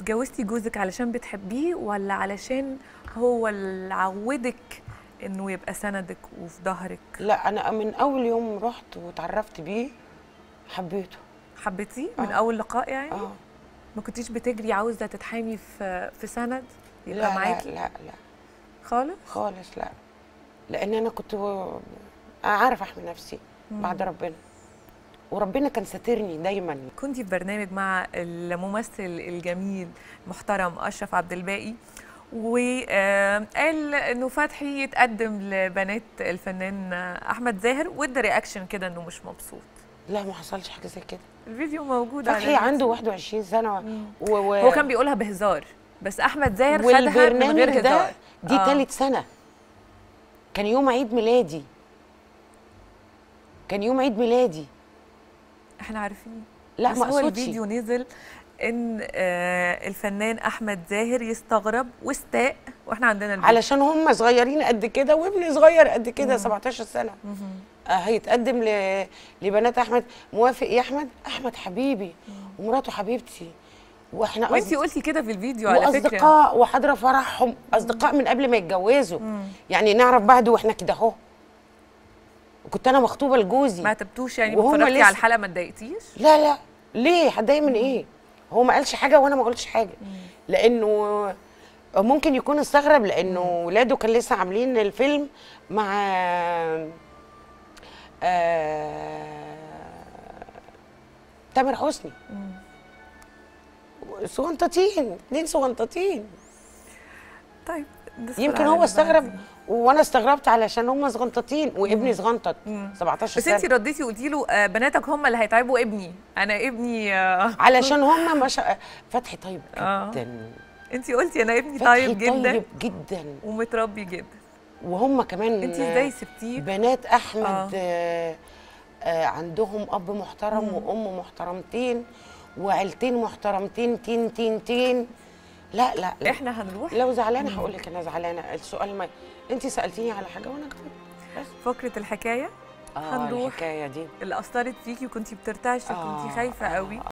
اتجوزتي جوزك علشان بتحبيه ولا علشان هو اللي عودك انه يبقى سندك وفي ظهرك لا انا من اول يوم رحت وتعرفت بيه حبيته حبيتيه من آه. اول لقاء يعني اه ما كنتيش بتجري عاوزه تتحامي في في سند يبقى لا لا معاكي لا لا خالص خالص لا لان انا كنت و- عارف احمي نفسي بعد ربنا وربنا كان ساترني دايما كنتي في برنامج مع الممثل الجميل محترم اشرف عبد الباقي وقال انه فتحي يتقدم لبنات الفنان احمد زاهر وادى رياكشن كده انه مش مبسوط لا ما حصلش حاجه زي كده الفيديو موجود على فتحي عنده اليوتيوب. 21 سنه و... و... هو كان بيقولها بهزار بس احمد زاهر خدها من والبرنامج غير ده هزار دي آه. تالت سنه كان يوم عيد ميلادي كان يوم عيد ميلادي احنا عارفين لا بس ما هو اقصدش الفيديو نزل ان آه الفنان احمد زاهر يستغرب واستاء واحنا عندنا الفيديو علشان هم صغيرين قد كده وابني صغير قد كده 17 سنه آه هيتقدم ل... لبنات احمد موافق يا احمد احمد حبيبي ومراته حبيبتي واحنا وانتي أصد- قلتي كده في الفيديو على فكره واصدقاء وحاضره فرحهم اصدقاء من قبل ما يتجوزوا يعني نعرف بعض واحنا كده اهو كنت انا مخطوبه لجوزي ما عتبتوش يعني وهم اتفرجتي لسه- على الحلقه ما اتضايقتيش لا لا ليه هتضايق من ايه هو ما قالش حاجه وانا ما قلتش حاجه لانه ممكن يكون استغرب لانه ولاده كان لسه عاملين الفيلم مع آه... تامر حسني صغنطتين اتنين صغنطتين طيب ندخل يمكن على هو اللي استغرب بعديه. وانا استغربت علشان هم صغنطتين وابني صغنطت 17 بس انت سنه رديتي وقلتي له آه، بناتك هم اللي هيتعبوا ابني انا ابني آه، علشان هم مش فتحي طيب آه. جدا انت قلتي انا ابني فتحي طيب جدا طيب جدا ومتربي جدا وهم كمان انت ازاي سبتيه بنات احمد آه. آه. آه عندهم اب محترم وام محترمتين وعيلتين محترمتين تين تين تين لا لا, لا. احنا هنروح لو زعلانه هقول لك انا زعلانه السؤال ما انت سالتيني على حاجه وانا جاوبت بس فقره الحكايه اه هنروح الحكايه دي اللي اثرت فيكي وكنتي بترتعشي وكنتي آه، خايفه آه، قوي